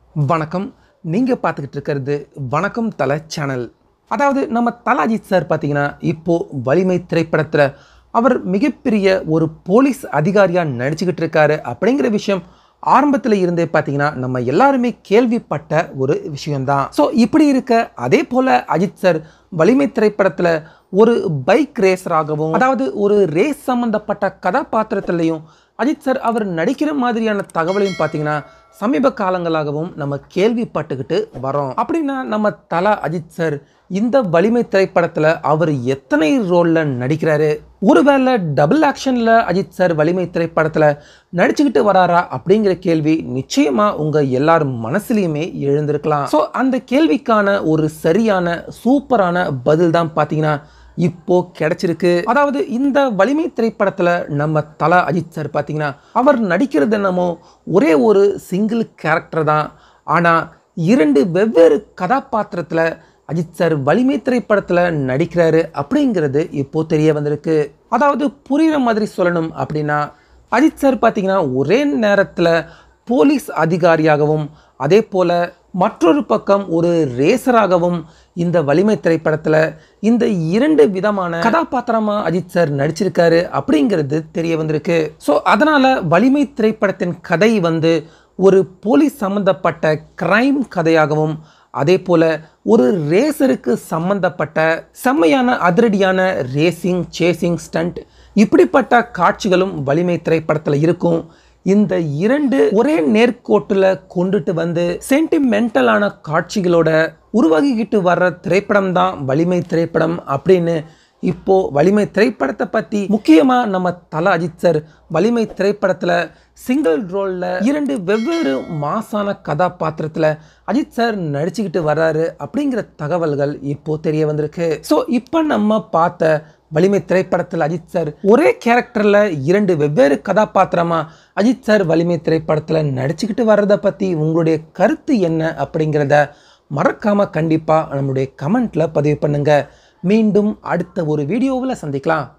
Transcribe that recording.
வணக்கம் நீங்கள் பார்த்துக்கிட்டு இருக்கிறது வணக்கம் தலை சேனல் அதாவது நம்ம தல அஜித் சார் பார்த்தீங்கன்னா இப்போது வலிமை திரைப்படத்தில் அவர் மிகப்பெரிய ஒரு போலீஸ் அதிகாரியாக நடிச்சுக்கிட்டு இருக்காரு அப்படிங்கிற விஷயம் ஆரம்பத்தில் இருந்தே பார்த்தீங்கன்னா நம்ம எல்லாருமே கேள்விப்பட்ட ஒரு விஷயம்தான் ஸோ இப்படி இருக்க அதே போல் அஜித் சார் வலிமை திரைப்படத்தில் ஒரு பைக் ரேசராகவும் அதாவது ஒரு ரேஸ் சம்பந்தப்பட்ட கதாபாத்திரத்திலையும் அஜித் சார் அவர் நடிக்கிற மாதிரியான தகவலையும் பார்த்தீங்கன்னா சமீப காலங்களாகவும் நம்ம கேள்விப்பட்டுக்கிட்டு வரோம் அப்படின்னா நம்ம தலா அஜித் சார் இந்த வலிமை திரைப்படத்தில் அவர் எத்தனை ரோலில் நடிக்கிறாரு ஒருவேளை டபுள் ஆக்ஷனில் அஜித் சார் வலிமை திரைப்படத்தில் நடிச்சுக்கிட்டு வராரா அப்படிங்கிற கேள்வி நிச்சயமாக உங்கள் எல்லார் மனசுலையுமே எழுந்திருக்கலாம் ஸோ அந்த கேள்விக்கான ஒரு சரியான சூப்பரான பதில் தான் பார்த்தீங்கன்னா இப்போ கிடைச்சிருக்கு அதாவது இந்த வலிமை திரைப்படத்தில் நம்ம தலா அஜித் சார் பார்த்தீங்கன்னா அவர் நடிக்கிறது என்னமோ ஒரே ஒரு சிங்கிள் கேரக்டர் தான் ஆனால் இரண்டு வெவ்வேறு கதாபாத்திரத்தில் அஜித் சார் வலிமை திரைப்படத்தில் நடிக்கிறாரு அப்படிங்கிறது இப்போ தெரிய வந்திருக்கு அதாவது புரிகிற மாதிரி சொல்லணும் அப்படின்னா அஜித் சார் பார்த்தீங்கன்னா ஒரே நேரத்தில் போலீஸ் அதிகாரியாகவும் அதே போல் மற்றொரு பக்கம் ஒரு ரேசராகவும் இந்த வலிமை திரைப்படத்தில் இந்த இரண்டு விதமான கதாபாத்திரமாக அஜித் சார் நடிச்சிருக்காரு அப்படிங்கிறது தெரிய வந்திருக்கு ஸோ அதனால் வலிமை திரைப்படத்தின் கதை வந்து ஒரு போலீஸ் சம்பந்தப்பட்ட கிரைம் கதையாகவும் அதே போல் ஒரு ரேசருக்கு சம்பந்தப்பட்ட செம்மையான அதிரடியான ரேசிங் சேசிங் ஸ்டண்ட் இப்படிப்பட்ட காட்சிகளும் வலிமை திரைப்படத்தில் இருக்கும் இந்த இரண்டு ஒரே நேர்கோட்டில் கொண்டுட்டு வந்து சென்டிமெண்டலான காட்சிகளோட உருவாகிக்கிட்டு வர்ற திரைப்படம் தான் வலிமை திரைப்படம் அப்படின்னு இப்போ வலிமை திரைப்படத்தை பற்றி முக்கியமாக நம்ம தல அஜித் சார் வலிமை திரைப்படத்தில் சிங்கிள் ரோலில் இரண்டு வெவ்வேறு மாசான கதாபாத்திரத்தில் அஜித் சார் நடிச்சுக்கிட்டு வர்றாரு அப்படிங்கிற தகவல்கள் இப்போ தெரிய வந்திருக்கு ஸோ இப்போ நம்ம பார்த்த வலிமை திரைப்படத்தில் அஜித் சார் ஒரே கேரக்டரில் இரண்டு வெவ்வேறு கதாபாத்திரமாக அஜித் சார் வலிமை திரைப்படத்தில் நடிச்சுக்கிட்டு வர்றதை பற்றி உங்களுடைய கருத்து என்ன அப்படிங்கிறத மறக்காமல் கண்டிப்பாக நம்மளுடைய கமெண்ட்டில் பதிவு பண்ணுங்கள் மீண்டும் அடுத்த ஒரு வீடியோவில் சந்திக்கலாம்